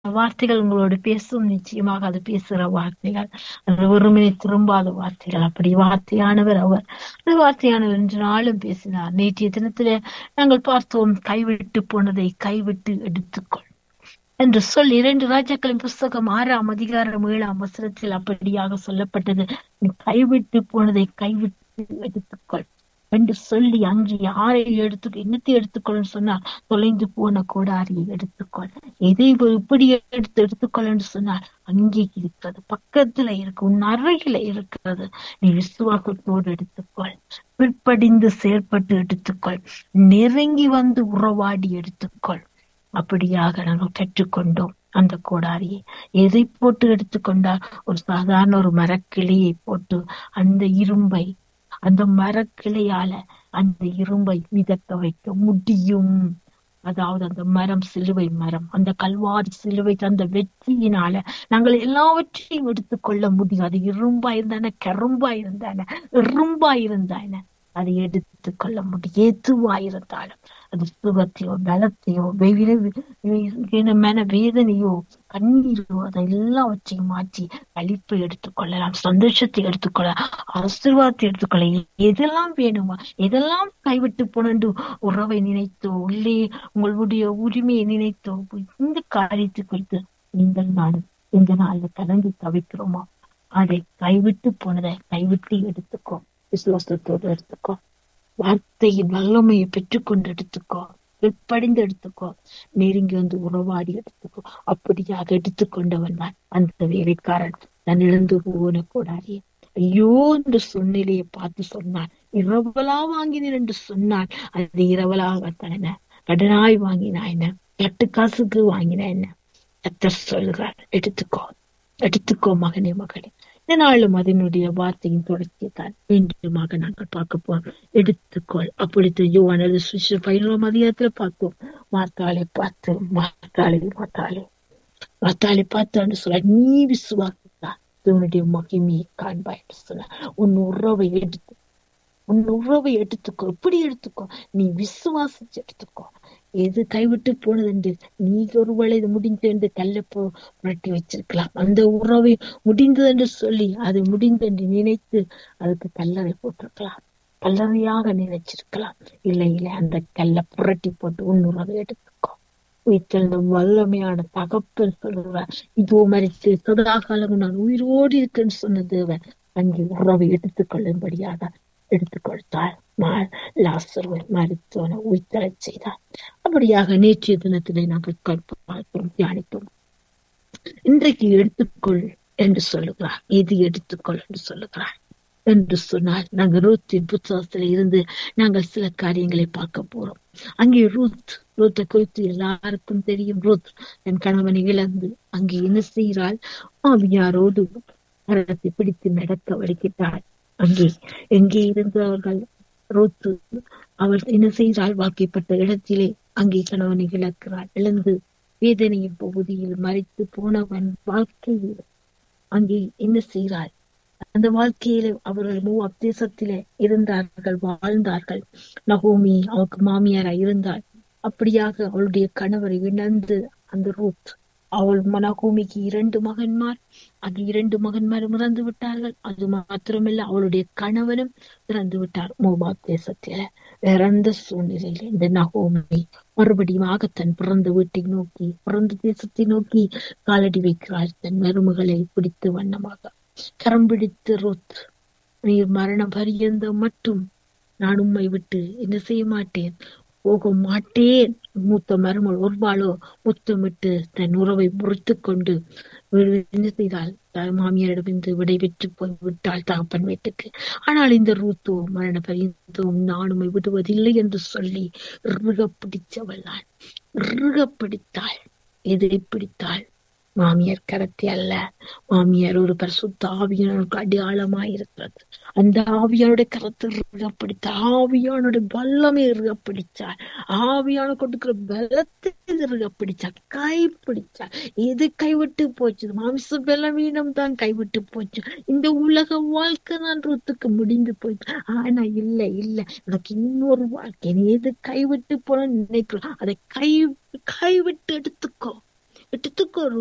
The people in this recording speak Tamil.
வார்த்தைகள் உங்களோடு பேசும் நிச்சயமாக அது பேசுகிற வார்த்தைகள் அது ஒருமனை திரும்பாத வார்த்தைகள் அப்படி வார்த்தையானவர் அவர் அந்த வார்த்தையானவர் இன்று நாளும் பேசினார் நேற்றைய தினத்திலே நாங்கள் பார்த்தோம் கைவிட்டு போனதை கைவிட்டு எடுத்துக்கொள் என்று சொல்லி இரண்டு ராஜாக்களின் புஸ்தகம் ஆறாம் அதிகாரம் ஏழாம் வசனத்தில் அப்படியாக சொல்லப்பட்டது நீ கைவிட்டு போனதை கைவிட்டு எடுத்துக்கொள் என்று சொல்லி அன்று யாரை எடுத்து என்னத்தை எடுத்துக்கொள்னு சொன்னார் தொலைந்து போன கோடாரியை எடுத்துக்கொள் எதை இப்படி எடுத்து எடுத்துக்கொள் என்று சொன்னார் அங்கே இருக்கிறது பக்கத்துல இருக்கு உன் அருகில இருக்கிறது நீ விசுவாசத்தோடு எடுத்துக்கொள் பிற்படிந்து செயற்பட்டு எடுத்துக்கொள் நெருங்கி வந்து உறவாடி எடுத்துக்கொள் அப்படியாக நாங்கள் கற்றுக்கொண்டோம் அந்த கோடாரியை எதை போட்டு எடுத்துக்கொண்டால் ஒரு சாதாரண ஒரு மரக்கிளையை போட்டு அந்த இரும்பை அந்த மரக்கிளையால அந்த இரும்பை மிதக்க வைக்க முடியும் அதாவது அந்த மரம் சிலுவை மரம் அந்த கல்வாரி சிலுவை அந்த வெற்றியினால நாங்கள் எல்லாவற்றையும் எடுத்துக்கொள்ள முடியும் அது இரும்பா இருந்தான கரும்பா இருந்தான எறும்பா இருந்தான அதை எடுத்துக் கொள்ள முடியும் எதுவா இருந்தாலும் அது சுகத்தையோ பலத்தையோ மன வேதனையோ கண்ணீரோ அதை எல்லாவற்றையும் மாற்றி கழிப்பை எடுத்துக்கொள்ளலாம் சந்தோஷத்தை எடுத்துக்கொள்ளலாம் ஆசீர்வாதத்தை எடுத்துக்கொள்ள எதெல்லாம் வேணுமா எதெல்லாம் கைவிட்டு போனண்டு உறவை நினைத்தோ உள்ளே உங்களுடைய உரிமையை நினைத்தோ இந்த காரியத்தை குறித்து நீங்கள் நானும் இந்த நாள்ல கலந்து தவிக்கிறோமோ அதை கைவிட்டு போனதை கைவிட்டு எடுத்துக்கோ விசுவாசத்தோடு எடுத்துக்கோ வார்த்தையின் வல்லமையை பெற்றுக்கொண்டு எடுத்துக்கோ படிந்து எடுத்துக்கோ நெருங்கி வந்து உறவாடி எடுத்துக்கோ அப்படியாக எடுத்துக்கொண்டவன் தான் அந்த வேலைக்காரன் தன் இழந்து போன கூடாதே ஐயோ என்று சொன்னிலையை பார்த்து சொன்னான் இரவலா வாங்கினேன் என்று சொன்னான் அது இரவலாக தானே கடனாய் வாங்கினா என்ன எட்டு காசுக்கு வாங்கினா என்ன கத்தர் சொல்கிறார் எடுத்துக்கோ எடுத்துக்கோ மகனே மகளே இந்த நாளும் அதனுடைய வார்த்தையின் தொடர்ச்சியை தான் மீண்டுமாக நாங்கள் பார்க்க போறோம் எடுத்துக்கொள் அப்பொழுது யோவானது சுவிச பதினோராம் அதிகாரத்துல பார்த்தோம் மாத்தாளை பார்த்து மாத்தாளை மாத்தாளை மாத்தாளை பார்த்தான்னு சொல்ல நீ விசுவாசித்தா உன்னுடைய மகிமையை காண்பாய் சொன்ன உன் உறவை எடுத்து உன் உறவை எடுத்துக்கோ எப்படி எடுத்துக்கோ நீ விசுவாசிச்சு எடுத்துக்கோ எது கைவிட்டு போனது என்று நீ ஒருவேளை இது முடிந்து என்று கல்ல புரட்டி வச்சிருக்கலாம் அந்த உறவை முடிந்தது என்று சொல்லி அது முடிந்து என்று நினைத்து அதுக்கு கல்லறை போட்டிருக்கலாம் கல்லறையாக நினைச்சிருக்கலாம் இல்லை இல்லை அந்த கல்ல புரட்டி போட்டு உன் உறவை எடுத்துக்கோ உயிர்த்தெழுந்த வல்லமையான தகப்பன் சொல்லுவார் இதோ மறித்து சதாகாலம் நான் உயிரோடு இருக்குன்னு சொன்ன தேவன் அங்கே உறவை எடுத்துக்கொள்ளும்படியாக எடுத்துக் கொடுத்தாள் லாசருவை மருத்துவனை உயிர்த்தரச் செய்தார் அப்படியாக நேற்றைய தினத்திலே நாங்கள் பார்ப்போம் தியானிப்போம் இன்றைக்கு எடுத்துக்கொள் என்று சொல்லுகிறார் எது எடுத்துக்கொள் என்று சொல்லுகிறார் என்று சொன்னால் நாங்கள் ரூத்தின் புத்தகத்துல இருந்து நாங்கள் சில காரியங்களை பார்க்க போறோம் அங்கே ரூத் ரூத்தை குறித்து எல்லாருக்கும் தெரியும் ரூத் என் கணவனை இழந்து அங்கே என்ன செய்கிறாள் ஆவியாரோடு கரத்தை பிடித்து நடக்க வலிக்கிட்டாள் அங்கே எங்கே இருந்தவர்கள் ரோத்து அவள் என்ன செய்தால் வாழ்க்கைப்பட்ட இடத்திலே அங்கே கணவனை இழக்கிறாள் இழந்து வேதனையின் பகுதியில் மறைத்து போனவன் வாழ்க்கையில் அங்கே என்ன செய்கிறாள் அந்த வாழ்க்கையில அவர்கள் மூவாப் தேசத்திலே இருந்தார்கள் வாழ்ந்தார்கள் நகோமி அவருக்கு மாமியாரா இருந்தாள் அப்படியாக அவளுடைய கணவரை இழந்து அந்த ரூத் அவள் மனகூமிக்கு இரண்டு மகன்மார் அது இரண்டு மகன்மாரும் இறந்து விட்டார்கள் அது மாத்திரமில்ல அவளுடைய கணவனும் இறந்து விட்டார் மோபாத் தேசத்தில இறந்த சூழ்நிலையில இந்த நகோமி மறுபடியும் தன் பிறந்த வீட்டை நோக்கி பிறந்த தேசத்தை நோக்கி காலடி வைக்கிறாள் தன் மருமகளை பிடித்து வண்ணமாக கரம் பிடித்து ருத் நீர் மரணம் பரியந்த மட்டும் நான் உண்மை விட்டு என்ன செய்ய மாட்டேன் போக மாட்டேன் மூத்த மருமகள் ஒருபாளோ முத்தமிட்டு தன் உறவை முறித்து கொண்டு என்ன செய்தால் மாமியாரிடமிருந்து விடை பெற்று போய் விட்டாள் தகப்பன் வீட்டுக்கு ஆனால் இந்த ரூத்தோ மரண பரியந்தோம் நானுமை விடுவதில்லை என்று சொல்லி இறுக பிடிச்சவள் நான் இறுக பிடித்தாள் எதிரை பிடித்தாள் மாமியார் கரத்தை அல்ல மாமியார் ஒரு பரிசுத்த ஆவியானுக்கு அடையாளமாய் இருக்கிறது அந்த ஆவியானுடைய கரத்தை இறுகப்பிடித்த ஆவியானுடைய வல்லமை இறுகப்பிடிச்சார் ஆவியான கொடுக்கிற பலத்தை இறுகப்பிடிச்சார் கை பிடிச்சார் எது கைவிட்டு போச்சு மாமிச பலவீனம் தான் கைவிட்டு போச்சு இந்த உலக வாழ்க்கை தான் ரூத்துக்கு முடிந்து போயிட்டு ஆனா இல்ல இல்ல எனக்கு இன்னொரு வாழ்க்கை நீ எது கைவிட்டு போன நினைக்கிறோம் அதை கை கைவிட்டு எடுத்துக்கோ எடுத்துக்கொரு